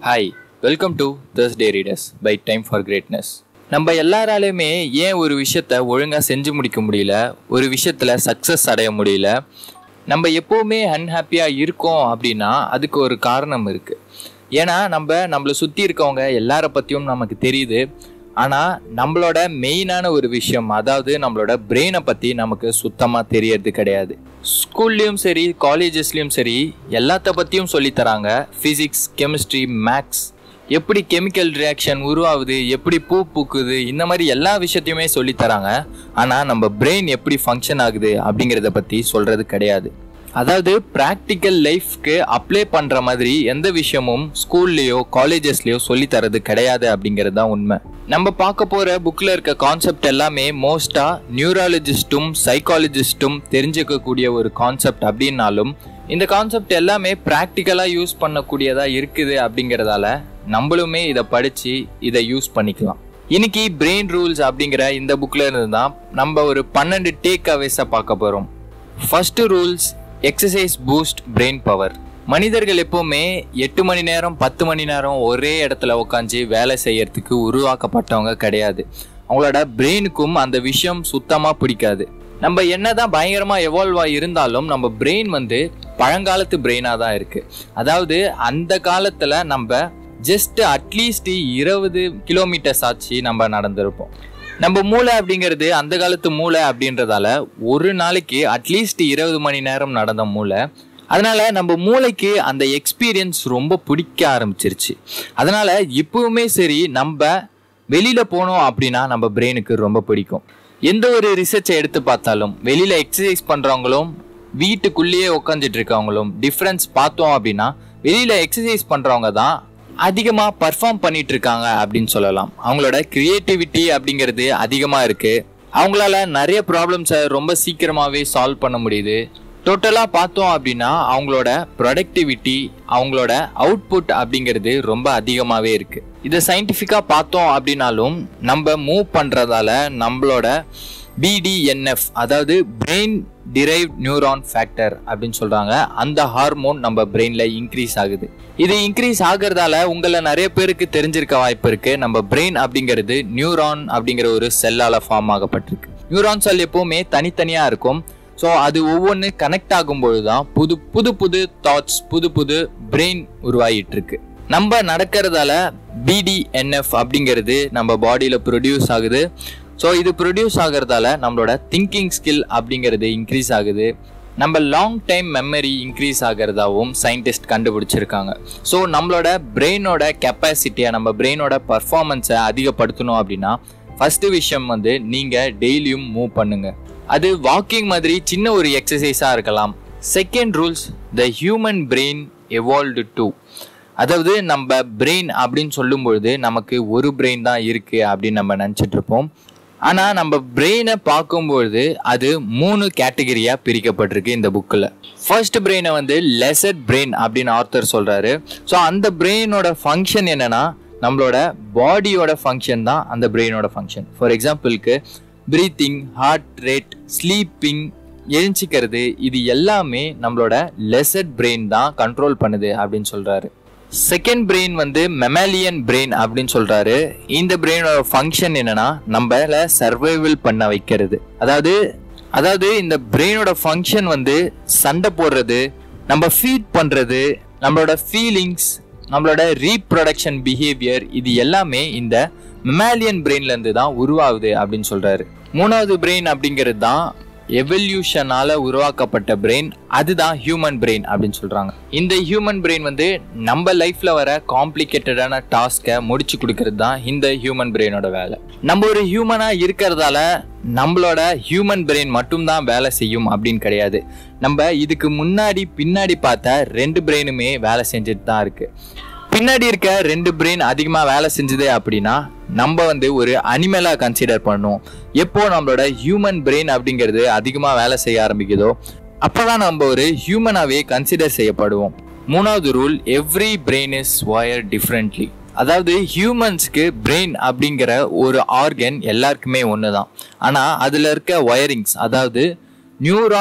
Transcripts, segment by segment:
hi welcome to Thursday readers by time for greatness நம்ம எல்லாராலையுமே ஏன் ஒரு விஷயத்த ஒழுங்காக செஞ்சு முடிக்க முடியல ஒரு விஷயத்தில் சக்ஸஸ் அடைய முடியல நம்ம எப்போவுமே அன்ஹாப்பியாக இருக்கோம் அப்படின்னா அதுக்கு ஒரு காரணம் இருக்குது ஏன்னா நம்ம நம்மளை சுற்றி இருக்கவங்க எல்லார பற்றியும் நமக்கு தெரியுது ஆனால் நம்மளோட மெயினான ஒரு விஷயம் அதாவது நம்மளோட பிரெயினை பற்றி நமக்கு சுத்தமாக தெரியறது கிடையாது ஸ்கூல்லேயும் சரி காலேஜஸ்லேயும் சரி எல்லாத்த பற்றியும் சொல்லித்தராங்க ஃபிசிக்ஸ் கெமிஸ்ட்ரி மேக்ஸ் எப்படி கெமிக்கல் ரியாக்ஷன் உருவாகுது எப்படி பூ பூக்குது இந்த மாதிரி எல்லா விஷயத்தையுமே சொல்லித்தராங்க ஆனால் நம்ம பிரெயின் எப்படி ஃபங்க்ஷன் ஆகுது அப்படிங்கிறத பற்றி சொல்கிறது கிடையாது அதாவது ப்ராக்டிக்கல் லைஃப்க்கு அப்ளை பண்ணுற மாதிரி எந்த விஷயமும் ஸ்கூல்லையோ காலேஜஸ்லையோ சொல்லித்தரது கிடையாது அப்படிங்கிறது தான் உண்மை நம்ம பார்க்க போகிற புக்கில் இருக்க கான்செப்ட் எல்லாமே மோஸ்ட்டாக நியூராலஜிஸ்ட்டும் சைக்காலஜிஸ்ட்டும் தெரிஞ்சுக்கக்கூடிய ஒரு கான்செப்ட் அப்படின்னாலும் இந்த கான்செப்ட் எல்லாமே ப்ராக்டிக்கலாக யூஸ் பண்ணக்கூடியதாக இருக்குது அப்படிங்கிறதால நம்மளுமே இதை படித்து இதை யூஸ் பண்ணிக்கலாம் இன்னைக்கு பிரெயின் ரூல்ஸ் அப்படிங்கிற இந்த புக்கில் இருந்து தான் நம்ம ஒரு பன்னெண்டு டேக் அவேஸை பார்க்க போகிறோம் first rules exercise boost brain power மனிதர்கள் எப்போவுமே எட்டு மணி நேரம் பத்து மணி நேரம் ஒரே இடத்துல உட்காந்து வேலை செய்யறதுக்கு உருவாக்கப்பட்டவங்க கிடையாது அவங்களோட பிரெயினுக்கும் அந்த விஷயம் சுத்தமாக பிடிக்காது நம்ம என்னதான் பயங்கரமா எவால்வ் ஆகி இருந்தாலும் நம்ம பிரெயின் வந்து பழங்காலத்து பிரெயினாக தான் இருக்கு அதாவது அந்த காலத்தில் நம்ம ஜஸ்ட் அட்லீஸ்ட் இருபது கிலோமீட்டர்ஸ் ஆச்சு நம்ம நடந்திருப்போம் நம்ம மூளை அப்படிங்கிறது அந்த காலத்து மூளை அப்படின்றதால ஒரு நாளைக்கு அட்லீஸ்ட் இருபது மணி நேரம் நடந்த மூளை அதனால நம்ம மூளைக்கு அந்த எக்ஸ்பீரியன்ஸ் ரொம்ப பிடிக்க ஆரம்பிச்சிருச்சு அதனால இப்பவுமே சரி நம்ம வெளியில போனோம் அப்படின்னா நம்ம பிரெயினுக்கு ரொம்ப பிடிக்கும் எந்த ஒரு ரிசர்ச்சை எடுத்து பார்த்தாலும் வெளியில எக்ஸசைஸ் பண்றவங்களும் வீட்டுக்குள்ளேயே உட்காந்துட்டு இருக்கவங்களும் டிஃப்ரென்ஸ் பார்த்தோம் அப்படின்னா வெளியில எக்ஸசைஸ் பண்றவங்க தான் அதிகமாக பர்ஃபார்ம் பண்ணிட்டு இருக்காங்க அப்படின்னு சொல்லலாம் அவங்களோட கிரியேட்டிவிட்டி அப்படிங்கிறது அதிகமாக இருக்கு அவங்களால நிறைய ப்ராப்ளம்ஸை ரொம்ப சீக்கிரமாகவே சால்வ் பண்ண முடியுது டோட்டலாக பார்த்தோம் அப்படின்னா அவங்களோட ப்ரொடக்டிவிட்டி அவங்களோட அவுட்புட் அப்படிங்கிறது ரொம்ப அதிகமாகவே இருக்கு இதை சயின்டிஃபிக்காக பார்த்தோம் அப்படின்னாலும் நம்ம மூவ் பண்ணுறதால நம்மளோட பிடிஎன்எஃப் அதாவது பிரெயின் டிரைவ் நியூரான் ஃபேக்டர் அப்படின்னு சொல்றாங்க அந்த ஹார்மோன் நம்ம பிரெயின்ல இன்க்ரீஸ் ஆகுது இது இன்க்ரீஸ் ஆகுறதால உங்களை நிறைய பேருக்கு தெரிஞ்சிருக்க வாய்ப்பு இருக்கு நம்ம பிரெயின் அப்படிங்கிறது நியூரான் அப்படிங்கிற ஒரு செல்லால ஃபார்ம் ஆகப்பட்டிருக்கு நியூரான் செல் எப்பவுமே தனித்தனியா இருக்கும் ஸோ அது ஒவ்வொன்று கனெக்ட் ஆகும்பொழுது தான் புது புது புது தாட்ஸ் புது புது பிரெயின் உருவாகிட்டு இருக்கு நம்ம நடக்கிறதால பிடிஎன்எஃப் அப்படிங்கிறது நம்ம பாடியில் ப்ரொடியூஸ் ஆகுது ஸோ இது ப்ரொடியூஸ் ஆகிறதால நம்மளோட திங்கிங் ஸ்கில் அப்படிங்கிறது இன்க்ரீஸ் ஆகுது நம்ம லாங் டைம் மெமரி இன்க்ரீஸ் ஆகிறதாவும் சயின்டிஸ்ட் கண்டுபிடிச்சிருக்காங்க ஸோ நம்மளோட பிரெயினோட கெப்பாசிட்டியை நம்ம பிரெயினோட பர்ஃபார்மன்ஸை அதிகப்படுத்தணும் அப்படின்னா ஃபர்ஸ்ட் விஷயம் வந்து நீங்கள் டெய்லியும் மூவ் பண்ணுங்க அது வாக்கிங் மாதிரி சின்ன ஒரு எக்ஸசைஸாக இருக்கலாம் second rules the human brain evolved too அதாவது நம்ம பிரெயின் அப்படின்னு சொல்லும்பொழுது நமக்கு ஒரு பிரெயின் தான் இருக்குது அப்படின்னு நம்ம நினச்சிட்டு இருப்போம் ஆனால் நம்ம பிரெயினை பார்க்கும்பொழுது அது மூணு கேட்டகரியாக பிரிக்கப்பட்டிருக்கு இந்த புக்கில் ஃபர்ஸ்ட் பிரெயினை வந்து லெசட் பிரெயின் அப்படின்னு ஆர்த்தர் சொல்கிறாரு ஸோ அந்த பிரெயினோட ஃபங்க்ஷன் என்னென்னா நம்மளோட பாடியோட ஃபங்க்ஷன் தான் அந்த பிரெயினோட ஃபங்க்ஷன் ஃபார் எக்ஸாம்பிளுக்கு ப்ரீத்திங் ஹார்ட் ரேட் ஸ்லீப்பிங் எழுச்சிக்கிறது இது எல்லாமே நம்மளோட லெசட் பிரெயின் தான் கண்ட்ரோல் பண்ணுது அப்படின்னு சொல்கிறாரு செகண்ட் பிரெயின் வந்து மெமாலியன் பிரெயின் அப்படின்னு சொல்றாரு இந்த பிரெயினோட ஃபங்க்ஷன் என்னன்னா நம்மள சர்வைவல் பண்ண வைக்கிறது அதாவது அதாவது இந்த பிரெயினோட ஃபங்க்ஷன் வந்து சண்டை போடுறது நம்ம ஃபீட் பண்றது நம்மளோட ஃபீலிங்ஸ் நம்மளோட ரீப்ரொடக்ஷன் பிஹேவியர் இது எல்லாமே இந்த மெமாலியன் பிரெயின்ல இருந்து தான் உருவாகுது அப்படின்னு சொல்றாரு மூணாவது பிரெயின் அப்படிங்கிறது தான் எவல்யூஷனால உருவாக்கப்பட்ட பிரெயின் அதுதான் ஹியூமன் பிரெயின் அப்படின்னு சொல்றாங்க இந்த ஹியூமன் பிரெயின் வந்து நம்ம லைஃப்ல வர காம்ப்ளிகேட்டடான டாஸ்கை முடிச்சு கொடுக்கறது தான் இந்த ஹியூமன் பிரெயினோட வேலை நம்ம ஒரு ஹியூமனா இருக்கிறதால நம்மளோட ஹியூமன் பிரெயின் மட்டும்தான் வேலை செய்யும் அப்படின்னு கிடையாது நம்ம இதுக்கு முன்னாடி பின்னாடி பார்த்த ரெண்டு பிரெயினுமே வேலை செஞ்சுட்டு தான் இருக்கு பின்னாடி இருக்க ரெண்டு பிரெயின் அதிகமாக வேலை செஞ்சது அப்படின்னா நம்ம வந்து ஒரு அனிமலாக கன்சிடர் பண்ணோம் எப்போ நம்மளோட ஹியூமன் பிரெயின் அப்படிங்கிறது அதிகமாக வேலை செய்ய ஆரம்பிக்குதோ அப்போதான் நம்ம ஒரு ஹியூமனாகவே கன்சிடர் செய்யப்படுவோம் மூணாவது rule every brain is wired differently அதாவது ஹியூமன்ஸ்க்கு பிரெயின் அப்படிங்கிற ஒரு ஆர்கன் எல்லாருக்குமே ஒன்று தான் ஆனால் அதில் இருக்க ஒயரிங்ஸ் அதாவது நியூரான்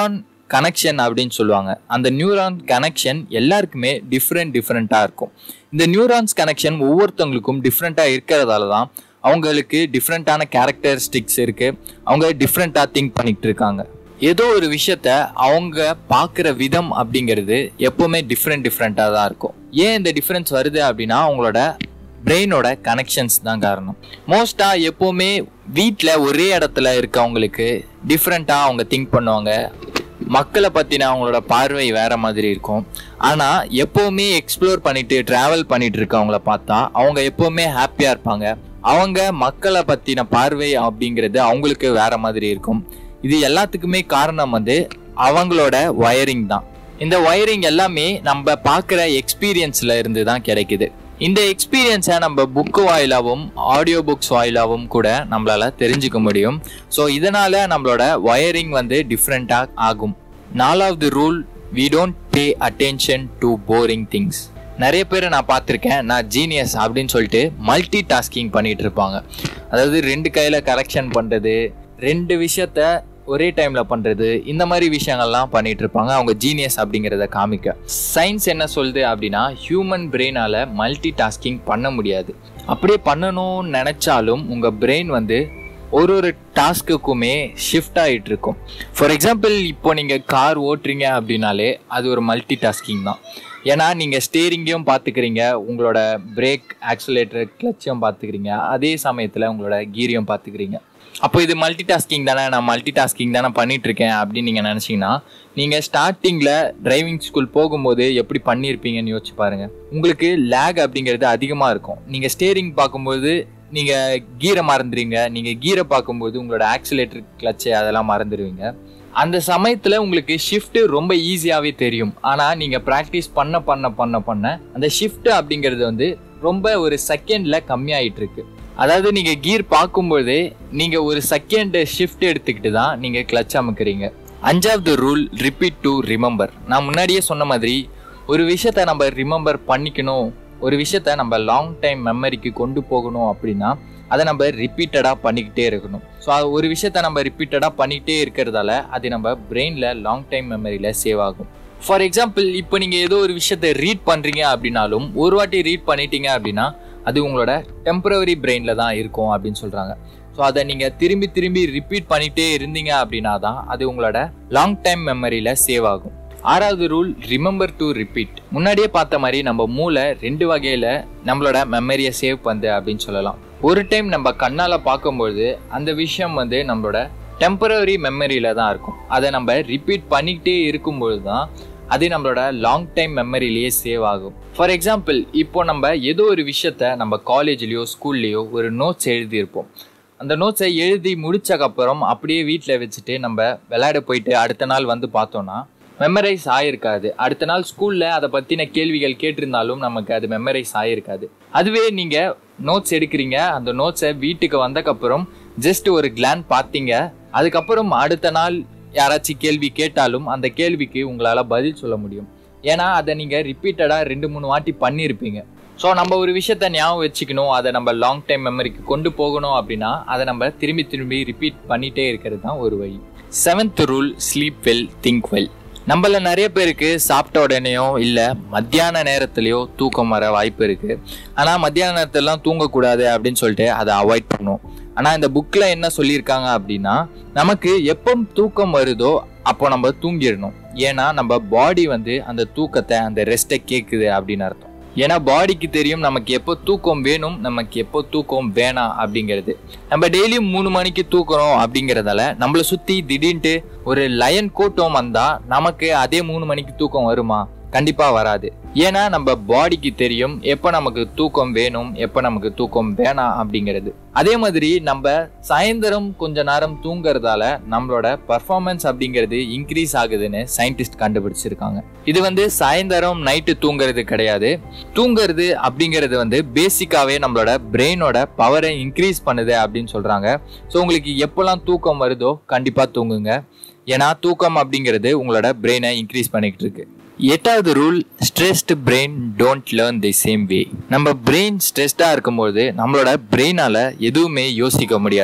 கனெக்ஷன் அப்படின்னு சொல்லுவாங்க அந்த நியூரான் கனெக்ஷன் எல்லாருக்குமே டிஃப்ரெண்ட் டிஃப்ரெண்ட்டாக இருக்கும் இந்த நியூரான்ஸ் கனெக்ஷன் ஒவ்வொருத்தவங்களுக்கும் டிஃப்ரெண்ட்டாக இருக்கிறதால தான் அவங்களுக்கு டிஃப்ரெண்ட்டான கேரக்டரிஸ்டிக்ஸ் இருக்குது அவங்க டிஃப்ரெண்ட்டாக திங்க் பண்ணிகிட்டு இருக்காங்க ஏதோ ஒரு விஷயத்த அவங்க பார்க்குற விதம் அப்படிங்கிறது எப்போவுமே டிஃப்ரெண்ட் டிஃப்ரெண்ட்டாக தான் இருக்கும் ஏன் இந்த டிஃப்ரென்ஸ் வருது அப்படின்னா அவங்களோட பிரெயினோட கனெக்ஷன்ஸ் தான் காரணம் மோஸ்ட்டாக எப்போவுமே வீட்டில் ஒரே இடத்துல இருக்கவங்களுக்கு டிஃப்ரெண்ட்டாக அவங்க திங்க் பண்ணுவாங்க மக்களை பற்றின அவங்களோட பார்வை வேற மாதிரி இருக்கும் ஆனால் எப்போவுமே எக்ஸ்ப்ளோர் பண்ணிட்டு ட்ராவல் பண்ணிட்டு இருக்கவங்கள பார்த்தா அவங்க எப்போவுமே ஹாப்பியாக இருப்பாங்க அவங்க மக்களை பற்றின பார்வை அப்படிங்கிறது அவங்களுக்கு வேற மாதிரி இருக்கும் இது எல்லாத்துக்குமே காரணம் வந்து அவங்களோட ஒயரிங் தான் இந்த ஒயரிங் எல்லாமே நம்ம பார்க்குற எக்ஸ்பீரியன்ஸில் இருந்து தான் கிடைக்குது இந்த எக்ஸ்பீரியன்ஸை நம்ம புக்கு வாயிலாகவும் ஆடியோ புக்ஸ் வாயிலாகவும் கூட நம்மளால தெரிஞ்சுக்க முடியும் ஸோ இதனால நம்மளோட ஒயரிங் வந்து டிஃப்ரெண்ட்டாக ஆகும் நாலாவது rule we don't pay attention to boring things நிறைய பேரை நான் பார்த்துருக்கேன் நான் ஜீனியஸ் அப்படின்னு சொல்லிட்டு மல்டி டாஸ்கிங் பண்ணிட்டு இருப்பாங்க அதாவது ரெண்டு கையில் கரெக்ஷன் பண்ணுறது ரெண்டு விஷயத்த ஒரே டைமில் பண்ணுறது இந்த மாதிரி விஷயங்கள்லாம் பண்ணிட்டு இருப்பாங்க அவங்க ஜீனியஸ் அப்படிங்கிறத காமிக்க சயின்ஸ் என்ன சொல்லுது அப்படின்னா ஹியூமன் பிரெயினால் மல்டி டாஸ்கிங் பண்ண முடியாது அப்படியே பண்ணணும்னு நினச்சாலும் உங்கள் பிரெயின் வந்து ஒரு ஒரு டாஸ்க்குக்குமே ஷிஃப்ட் ஆகிட்டு இருக்கும் ஃபார் எக்ஸாம்பிள் இப்போ நீங்கள் கார் ஓட்டுறீங்க அப்படின்னாலே அது ஒரு மல்டி டாஸ்கிங் தான் ஏன்னா நீங்கள் ஸ்டேரிங்கையும் பார்த்துக்கிறீங்க உங்களோட பிரேக் ஆக்சிலேட்டர் கிளச்சையும் பார்த்துக்கிறீங்க அதே சமயத்தில் உங்களோட கீரையும் பார்த்துக்கிறீங்க அப்போ இது மல்டி டாஸ்கிங் தானே நான் மல்டி டாஸ்கிங் தானே பண்ணிட்டு இருக்கேன் அப்படின்னு நீங்கள் நினச்சிங்கன்னா நீங்கள் ஸ்டார்டிங்கில் டிரைவிங் ஸ்கூல் போகும்போது எப்படி பண்ணியிருப்பீங்கன்னு யோசிச்சு பாருங்க உங்களுக்கு லேக் அப்படிங்கிறது அதிகமாக இருக்கும் நீங்கள் ஸ்டேரிங் பார்க்கும்போது நீங்கள் கீரை மறந்துடுவீங்க நீங்கள் கீரை பார்க்கும்போது உங்களோட ஆக்சிலேட்டர் கிளச்சு அதெல்லாம் மறந்துடுவீங்க அந்த சமயத்தில் உங்களுக்கு ஷிஃப்ட் ரொம்ப ஈஸியாகவே தெரியும் ஆனால் நீங்கள் ப்ராக்டிஸ் பண்ண பண்ண பண்ண பண்ண அந்த ஷிஃப்ட் அப்படிங்கிறது வந்து ரொம்ப ஒரு செகண்டில் கம்மியாயிட்டு இருக்கு அதாவது நீங்கள் கீர் பார்க்கும்போதே நீங்கள் ஒரு செகண்ட் ஷிஃப்ட் எடுத்துக்கிட்டு தான் நீங்கள் கிளச் அமுக்குறீங்க அஞ்சாவது ரூல் ரிப்பீட் டு ரிமெம்பர் நான் முன்னாடியே சொன்ன மாதிரி ஒரு விஷயத்த நம்ம ரிமெம்பர் பண்ணிக்கணும் ஒரு விஷயத்த நம்ம லாங் டைம் மெமரிக்கு கொண்டு போகணும் அப்படின்னா அதை நம்ம ரிப்பீட்டடாக பண்ணிக்கிட்டே இருக்கணும் ஸோ ஒரு விஷயத்த நம்ம ரிப்பீட்டடாக பண்ணிக்கிட்டே இருக்கிறதால அது நம்ம பிரெயினில் லாங் டைம் மெமரியில் சேவ் ஆகும் ஃபார் எக்ஸாம்பிள் இப்போ நீங்கள் ஏதோ ஒரு விஷயத்த ரீட் பண்ணுறீங்க அப்படின்னாலும் ஒரு வாட்டி ரீட் பண்ணிட்டீங்க அப்படின்னா அது உங்களோட டெம்பரவரி பிரெயினில் தான் இருக்கும் அப்படின்னு சொல்கிறாங்க ஸோ அதை நீங்கள் திரும்பி திரும்பி ரிப்பீட் பண்ணிகிட்டே இருந்தீங்க அப்படின்னா தான் அது உங்களோட லாங் டைம் மெமரியில் சேவ் ஆகும் ஆறாவது ரூல் ரிமெம்பர் டு ரிப்பீட் முன்னாடியே பார்த்த மாதிரி நம்ம மூளை ரெண்டு வகையில் நம்மளோட மெமரியை சேவ் பண்ணுது அப்படின்னு சொல்லலாம் ஒரு டைம் நம்ம கண்ணால் பார்க்கும்பொழுது அந்த விஷயம் வந்து நம்மளோட டெம்பரரி மெமரியில் தான் இருக்கும் அதை நம்ம ரிப்பீட் பண்ணிக்கிட்டே இருக்கும்பொழுது தான் அது நம்மளோட லாங் டைம் மெமரிலேயே சேவ் ஆகும் ஃபார் எக்ஸாம்பிள் இப்போ நம்ம ஏதோ ஒரு விஷயத்த நம்ம காலேஜ்லேயோ ஸ்கூல்லேயோ ஒரு நோட்ஸ் எழுதியிருப்போம் அந்த நோட்ஸை எழுதி முடிச்சக்கப்புறம் அப்படியே வீட்டில் வச்சுட்டு நம்ம விளையாட போயிட்டு அடுத்த நாள் வந்து பார்த்தோன்னா மெமரைஸ் ஆயிருக்காது அடுத்த நாள் ஸ்கூலில் அதை பற்றின கேள்விகள் கேட்டிருந்தாலும் நமக்கு அது மெமரைஸ் ஆயிருக்காது அதுவே நீங்கள் நோட்ஸ் எடுக்கிறீங்க அந்த நோட்ஸை வீட்டுக்கு வந்தக்கப்புறம் ஜஸ்ட் ஒரு கிளான் பார்த்தீங்க அதுக்கப்புறம் அடுத்த நாள் யாராச்சும் கேள்வி கேட்டாலும் அந்த கேள்விக்கு உங்களால் பதில் சொல்ல முடியும் ஏன்னா அதை நீங்கள் ரிப்பீட்டடாக ரெண்டு மூணு வாட்டி பண்ணியிருப்பீங்க ஸோ நம்ம ஒரு விஷயத்த ஞாபகம் வச்சுக்கணும் அதை நம்ம லாங் டைம் மெமரிக்கு கொண்டு போகணும் அப்படின்னா அதை நம்ம திரும்பி திரும்பி ரிப்பீட் பண்ணிகிட்டே இருக்கிறது தான் ஒரு வழி seventh rule sleep well think well நம்மள நிறைய பேருக்கு சாப்பிட்ட உடனேயோ இல்லை மத்தியான நேரத்துலையோ தூக்கம் வர வாய்ப்பு இருக்குது ஆனால் மத்தியான நேரத்திலலாம் தூங்கக்கூடாது அப்படின்னு சொல்லிட்டு அதை அவாய்ட் பண்ணுவோம் ஆனால் இந்த புக்கில் என்ன சொல்லியிருக்காங்க அப்படின்னா நமக்கு எப்போ தூக்கம் வருதோ அப்போ நம்ம தூங்கிடணும் ஏன்னா நம்ம பாடி வந்து அந்த தூக்கத்தை அந்த ரெஸ்ட்டை கேட்குது அப்படின்னு அர்த்தம் ஏன்னா பாடிக்கு தெரியும் நமக்கு எப்போ தூக்கம் வேணும் நமக்கு எப்போ தூக்கம் வேணாம் அப்படிங்கிறது நம்ம டெய்லியும் மூணு மணிக்கு தூக்குறோம் அப்படிங்கிறதால நம்மளை சுற்றி திடீர்னு ஒரு லயன் கூட்டம் வந்தால் நமக்கு அதே மூணு மணிக்கு தூக்கம் வருமா கண்டிப்பாக வராது ஏன்னா நம்ம பாடிக்கு தெரியும் எப்போ நமக்கு தூக்கம் வேணும் எப்போ நமக்கு தூக்கம் வேணாம் அப்படிங்கிறது அதே மாதிரி நம்ம சாயந்தரம் கொஞ்ச நேரம் தூங்குறதால நம்மளோட பர்ஃபார்மன்ஸ் அப்படிங்கிறது இன்க்ரீஸ் ஆகுதுன்னு சயின்டிஸ்ட் கண்டுபிடிச்சிருக்காங்க இது வந்து சாயந்தரம் நைட்டு தூங்குறது கிடையாது தூங்குறது அப்படிங்கிறது வந்து பேசிக்காவே நம்மளோட பிரெயினோட பவரை இன்க்ரீஸ் பண்ணுது அப்படின்னு சொல்றாங்க ஸோ உங்களுக்கு எப்போல்லாம் தூக்கம் வருதோ கண்டிப்பா தூங்குங்க ஏன்னா தூக்கம் அப்படிங்கிறது உங்களோட பிரெயினை இன்க்ரீஸ் பண்ணிக்கிட்டு இருக்கு எட்டாவது rule stressed brain don't learn the same way நம்ம பிரெயின் ஸ்ட்ரெஸ்டாக இருக்கும்போது நம்மளோட பிரெயினால் எதுவுமே யோசிக்க முடியாது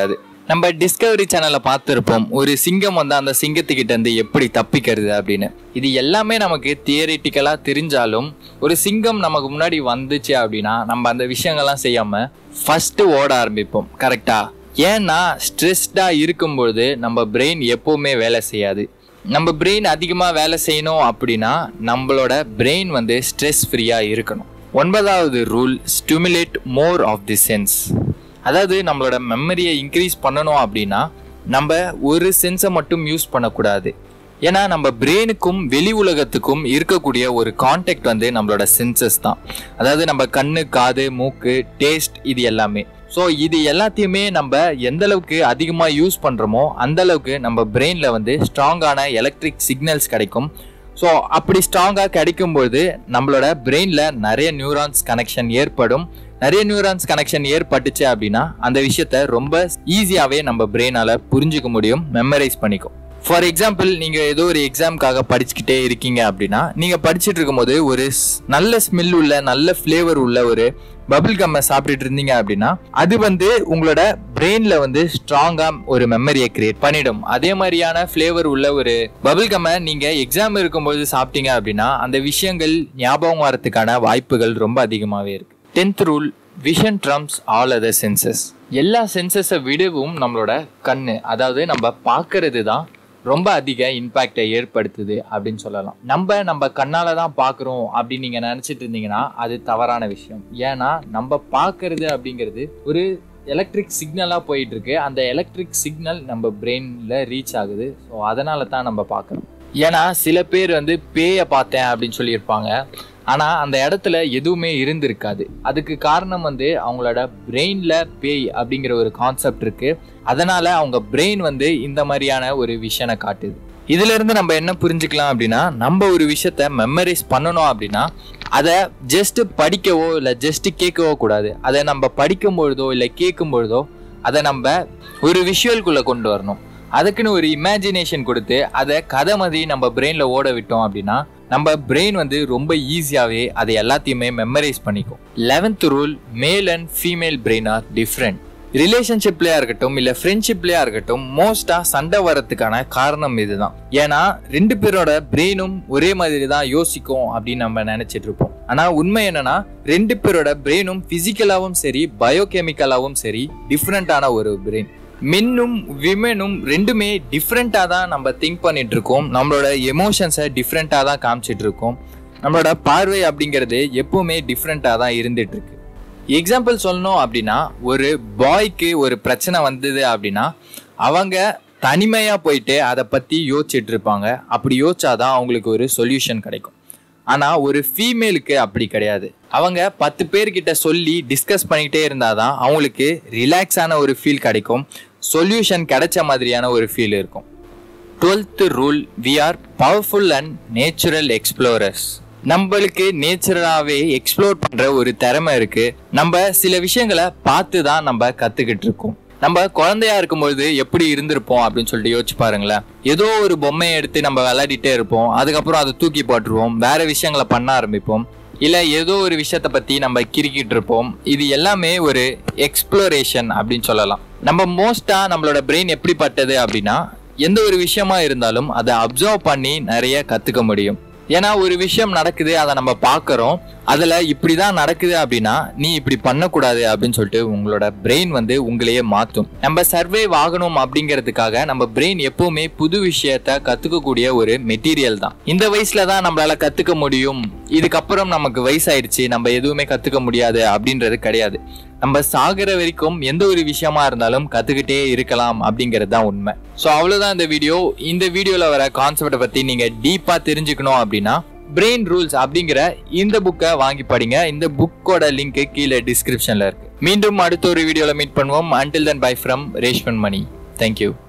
நம்ம டிஸ்கவரி சேனல்ல பார்த்துருப்போம் ஒரு சிங்கம் வந்து அந்த சிங்கத்துக்கிட்ட இருந்து எப்படி தப்பிக்கிறது அப்படின்னு இது எல்லாமே நமக்கு தியரிட்டிக்கலா தெரிஞ்சாலும் ஒரு சிங்கம் நமக்கு முன்னாடி வந்துச்சு அப்படின்னா நம்ம அந்த விஷயங்கள்லாம் செய்யாம ஃபர்ஸ்ட் ஓட ஆரம்பிப்போம் கரெக்டா ஏன்னா ஸ்ட்ரெஸ்டா இருக்கும்பொழுது நம்ம பிரெயின் எப்பவுமே வேலை செய்யாது நம்ம பிரெயின் அதிகமாக வேலை செய்யணும் அப்படின்னா நம்மளோட பிரெயின் வந்து ஸ்ட்ரெஸ் ஃப்ரீயாக இருக்கணும் ஒன்பதாவது rule stimulate more of the sense அதாவது நம்மளோட மெமரியை இன்க்ரீஸ் பண்ணணும் அப்படின்னா நம்ம ஒரு சென்ஸை மட்டும் யூஸ் பண்ணக்கூடாது ஏன்னா நம்ம பிரெயினுக்கும் வெளி உலகத்துக்கும் இருக்கக்கூடிய ஒரு கான்டாக்ட் வந்து நம்மளோட சென்சஸ் தான் அதாவது நம்ம கண்ணு காது மூக்கு டேஸ்ட் இது எல்லாமே ஸோ இது எல்லாத்தையுமே நம்ம எந்த அளவுக்கு அதிகமாக யூஸ் பண்ணுறோமோ அந்த அளவுக்கு நம்ம பிரெயினில் வந்து ஸ்ட்ராங்கான எலக்ட்ரிக் சிக்னல்ஸ் கிடைக்கும் ஸோ அப்படி ஸ்ட்ராங்காக கிடைக்கும்போது நம்மளோட பிரெயினில் நிறைய நியூரான்ஸ் கனெக்ஷன் ஏற்படும் நிறைய நியூரான்ஸ் கனெக்ஷன் ஏற்பட்டுச்சு அப்படின்னா அந்த விஷயத்த ரொம்ப ஈஸியாகவே நம்ம பிரெயினால் புரிஞ்சுக்க முடியும் மெமரைஸ் பண்ணிக்கும் ஃபார் எக்ஸாம்பிள் நீங்கள் ஏதோ ஒரு எக்ஸாமுக்காக படிச்சுக்கிட்டே இருக்கீங்க அப்படின்னா நீங்கள் படிச்சுட்டு இருக்கும்போது ஒரு ஸ்- நல்ல ஸ்மெல் உள்ள நல்ல ஃப்ளேவர் உள்ள ஒரு பபிள் கம்மை சாப்பிட்டுட்டு இருந்தீங்க அப்படின்னா அது வந்து உங்களோட பிரெயின்ல வந்து ஸ்ட்ராங்கா ஒரு மெமரியை கிரியேட் பண்ணிடும் அதே மாதிரியான ஃப்ளேவர் உள்ள ஒரு பபிள் கம்மை நீங்க எக்ஸாம் இருக்கும்போது சாப்பிட்டீங்க அப்படின்னா அந்த விஷயங்கள் ஞாபகம் வரதுக்கான வாய்ப்புகள் ரொம்ப அதிகமாகவே இருக்கு tenth rule vision trumps all other senses எல்லா சென்சஸை விடவும் நம்மளோட கண்ணு அதாவது நம்ம பார்க்கறது தான் ரொம்ப அதிக இம்பேக்டை ஏற்படுத்துது அப்படின்னு சொல்லலாம் நம்ம நம்ம கண்ணால தான் பார்க்குறோம் அப்படின்னு நீங்கள் நினச்சிட்டு இருந்தீங்கன்னா அது தவறான விஷயம் ஏன்னா நம்ம பார்க்கறது அப்படிங்கிறது ஒரு எலக்ட்ரிக் சிக்னலாக போயிட்டு இருக்கு அந்த எலக்ட்ரிக் சிக்னல் நம்ம பிரெயினில் ரீச் ஆகுது ஸோ அதனால தான் நம்ம பார்க்குறோம் ஏன்னா சில பேர் வந்து பேயை பார்த்தேன் அப்படின்னு சொல்லியிருப்பாங்க ஆனால் அந்த இடத்துல எதுவுமே இருந்திருக்காது அதுக்கு காரணம் வந்து அவங்களோட பிரெயினில் பேய் அப்படிங்கிற ஒரு கான்செப்ட் இருக்கு அதனால அவங்க பிரெயின் வந்து இந்த மாதிரியான ஒரு விஷனை காட்டுது இதுல இருந்து நம்ம என்ன புரிஞ்சுக்கலாம் அப்படின்னா நம்ம ஒரு விஷயத்த மெமரைஸ் பண்ணணும் அப்படின்னா அதை ஜஸ்ட் படிக்கவோ இல்லை ஜஸ்ட் கேட்கவோ கூடாது அதை நம்ம படிக்கும் பொழுதோ இல்லை கேட்கும் பொழுதோ அதை நம்ம ஒரு விஷுவல்குள்ள கொண்டு வரணும் அதுக்குன்னு ஒரு இமேஜினேஷன் கொடுத்து அதை கதை மாதிரி நம்ம பிரெயின்ல ஓட விட்டோம் அப்படின்னா நம்ம பிரெயின் வந்து ரொம்ப ஈஸியாகவே அதை எல்லாத்தையுமே மெமரைஸ் பண்ணிக்கும் eleventh rule male and female brain are different ரிலேஷன்ஷிப்லயா இருக்கட்டும் இல்ல ஃப்ரெண்ட்ஷிப்லயா இருக்கட்டும் மோஸ்டா சண்டை வரதுக்கான காரணம் இதுதான் ஏன்னா ரெண்டு பேரோட பிரெயினும் ஒரே மாதிரி தான் யோசிக்கும் அப்படின்னு நம்ம நினைச்சிட்டு இருப்போம் ஆனா உண்மை என்னன்னா ரெண்டு பேரோட பிரெயினும் பிசிக்கலாவும் சரி பயோகெமிக்கலாவும் சரி டிஃப்ரெண்டான ஒரு பிரெயின் மென்னும் விமெனும் ரெண்டுமே டிஃப்ரெண்ட்டாக தான் நம்ம திங்க் பண்ணிட்டு இருக்கோம் நம்மளோட எமோஷன்ஸை டிஃப்ரெண்ட்டாக தான் காமிச்சிட்டு இருக்கோம் நம்மளோட பார்வை அப்படிங்கிறது எப்பவுமே டிஃப்ரெண்ட்டாக தான் இருந்துட்டு இருக்கு எக்ஸாம்பிள் சொல்லணும் அப்படின்னா ஒரு பாய்க்கு ஒரு பிரச்சனை வந்தது அப்படின்னா அவங்க தனிமையாக போயிட்டு அதை பற்றி யோசிச்சுட்டு இருப்பாங்க அப்படி யோசிச்சாதான் அவங்களுக்கு ஒரு சொல்யூஷன் கிடைக்கும் ஆனால் ஒரு ஃபீமேலுக்கு அப்படி கிடையாது அவங்க பத்து பேர்கிட்ட சொல்லி டிஸ்கஸ் பண்ணிக்கிட்டே இருந்தாதான் அவங்களுக்கு ரிலாக்ஸான ஒரு ஃபீல் கிடைக்கும் சொல்யூஷன் கிடைச்ச மாதிரியான ஒரு ஃபீல் இருக்கும் twelfth rule we are powerful and natural explorers நம்மளுக்கு நேச்சுரலாகவே எக்ஸ்ப்ளோர் பண்ணுற ஒரு திறமை இருக்கு நம்ம சில விஷயங்களை பார்த்து தான் நம்ம கற்றுக்கிட்டு இருக்கோம் நம்ம குழந்தையா இருக்கும்பொழுது எப்படி இருந்திருப்போம் அப்படின்னு சொல்லிட்டு யோசிச்சு பாருங்களேன் ஏதோ ஒரு பொம்மையை எடுத்து நம்ம விளையாடிட்டே இருப்போம் அதுக்கப்புறம் அதை தூக்கி போட்டுருவோம் வேற விஷயங்களை பண்ண ஆரம்பிப்போம் இல்ல ஏதோ ஒரு விஷயத்த பத்தி நம்ம கிறுக்கிட்டு இருப்போம் இது எல்லாமே ஒரு எக்ஸ்ப்ளோரேஷன் அப்படின்னு சொல்லலாம் நம்ம மோஸ்டா நம்மளோட பிரெயின் எப்படிப்பட்டது அப்படின்னா எந்த ஒரு விஷயமா இருந்தாலும் அதை அப்சர்வ் பண்ணி நிறைய கத்துக்க முடியும் ஏன்னா ஒரு விஷயம் நடக்குது அதை நம்ம பார்க்கறோம் அதுல இப்படிதான் நடக்குது அப்படின்னா நீ இப்படி பண்ணக்கூடாது அப்படின்னு சொல்லிட்டு உங்களோட பிரெயின் வந்து உங்களையே மாத்தும் நம்ம சர்வைவ் ஆகணும் அப்படிங்கிறதுக்காக நம்ம பிரெயின் எப்பவுமே புது விஷயத்த கத்துக்கக்கூடிய ஒரு மெட்டீரியல் தான் இந்த வயசுல தான் நம்மளால கத்துக்க முடியும் இதுக்கப்புறம் நமக்கு வயசாயிடுச்சு நம்ம எதுவுமே கத்துக்க முடியாது அப்படின்றது கிடையாது நம்ம சாகிற வரைக்கும் எந்த ஒரு விஷயமா இருந்தாலும் கத்துக்கிட்டே இருக்கலாம் அப்படிங்கிறது தான் உண்மை ஸோ அவ்வளவுதான் இந்த வீடியோ இந்த வீடியோல வர கான்செப்டை பத்தி நீங்க டீப்பா தெரிஞ்சுக்கணும் அப்படின்னா பிரெயின் ரூல்ஸ் அப்படிங்கிற இந்த புக்கை வாங்கி படிங்க இந்த புக்கோட லிங்க் கீழே டிஸ்கிரிப்ஷன்ல இருக்கு மீண்டும் அடுத்த ஒரு வீடியோல மீட் பண்ணுவோம் until then bye from Reshman Mani thank you